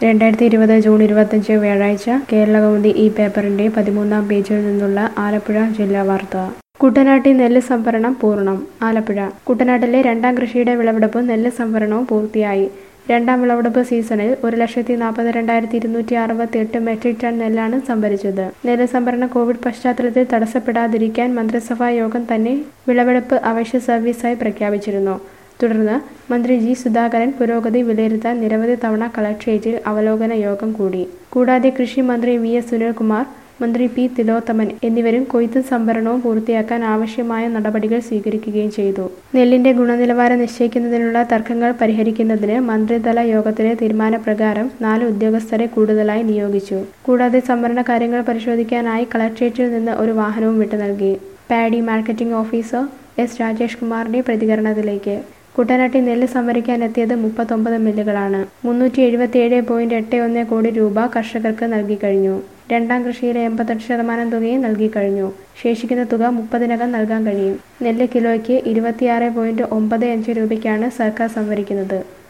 രണ്ടായിരത്തി ഇരുപത് ജൂൺ ഇരുപത്തഞ്ച് വ്യാഴാഴ്ച കേരളകൗമുദി ഈ പേപ്പറിന്റെ പതിമൂന്നാം പേജിൽ നിന്നുള്ള ആലപ്പുഴ ജില്ലാ വാർത്ത കുട്ടനാട്ടിൽ നെല്ല് സംഭരണം പൂർണ്ണം ആലപ്പുഴ കുട്ടനാട്ടിലെ രണ്ടാം കൃഷിയുടെ വിളവെടുപ്പും നെല്ല് സംഭരണവും പൂർത്തിയായി രണ്ടാം വിളവെടുപ്പ് സീസണിൽ ഒരു ലക്ഷത്തി നാൽപ്പത് രണ്ടായിരത്തി ഇരുന്നൂറ്റി അറുപത്തി എട്ട് മെട്രിക് ടൺ നെല്ലാണ് സംഭരിച്ചത് നെല്ല് സംഭരണം കോവിഡ് പശ്ചാത്തലത്തിൽ തടസ്സപ്പെടാതിരിക്കാൻ മന്ത്രിസഭാ യോഗം തന്നെ വിളവെടുപ്പ് അവശ്യ സർവീസായി പ്രഖ്യാപിച്ചിരുന്നു തുടർന്ന് മന്ത്രി ജി സുധാകരൻ പുരോഗതി വിലയിരുത്താൻ നിരവധി തവണ കളക്ട്രേറ്റിൽ അവലോകന യോഗം കൂടി കൂടാതെ കൃഷി മന്ത്രി വി എസ് സുനിൽകുമാർ മന്ത്രി പി തിലോത്തമൻ എന്നിവരും കൊയ്ത്തും സംഭരണവും പൂർത്തിയാക്കാൻ ആവശ്യമായ നടപടികൾ സ്വീകരിക്കുകയും ചെയ്തു നെല്ലിന്റെ ഗുണനിലവാരം നിശ്ചയിക്കുന്നതിനുള്ള തർക്കങ്ങൾ പരിഹരിക്കുന്നതിന് മന്ത്രിതല യോഗത്തിലെ തീരുമാനപ്രകാരം നാല് ഉദ്യോഗസ്ഥരെ കൂടുതലായി നിയോഗിച്ചു കൂടാതെ സംഭരണ കാര്യങ്ങൾ പരിശോധിക്കാനായി കളക്ട്രേറ്റിൽ നിന്ന് ഒരു വാഹനവും വിട്ടു നൽകി paddy marketing officer S Rajesh കുമാറിന്റെ പ്രതികരണത്തിലേക്ക് കുട്ടനാട്ടിൽ നെല്ല് സംഭരിക്കാനെത്തിയത് മുപ്പത്തൊമ്പത് മില്ലുകളാണ് മുന്നൂറ്റി എഴുപത്തിയേഴ് പോയിന്റ് എട്ട് ഒന്ന് കോടി രൂപ കർഷകർക്ക് നൽകിക്കഴിഞ്ഞു രണ്ടാം കൃഷിയിലെ എൺപത്തെട്ട് ശതമാനം തുകയും നൽകിക്കഴിഞ്ഞു ശേഷിക്കുന്ന തുക മുപ്പതിനകം നൽകാൻ കഴിയും നെല്ല് കിലോയ്ക്ക് ഇരുപത്തിയാറ് പോയിന്റ് ഒമ്പത് അഞ്ച് രൂപയ്ക്കാണ് സർക്കാർ സംഭരിക്കുന്നത്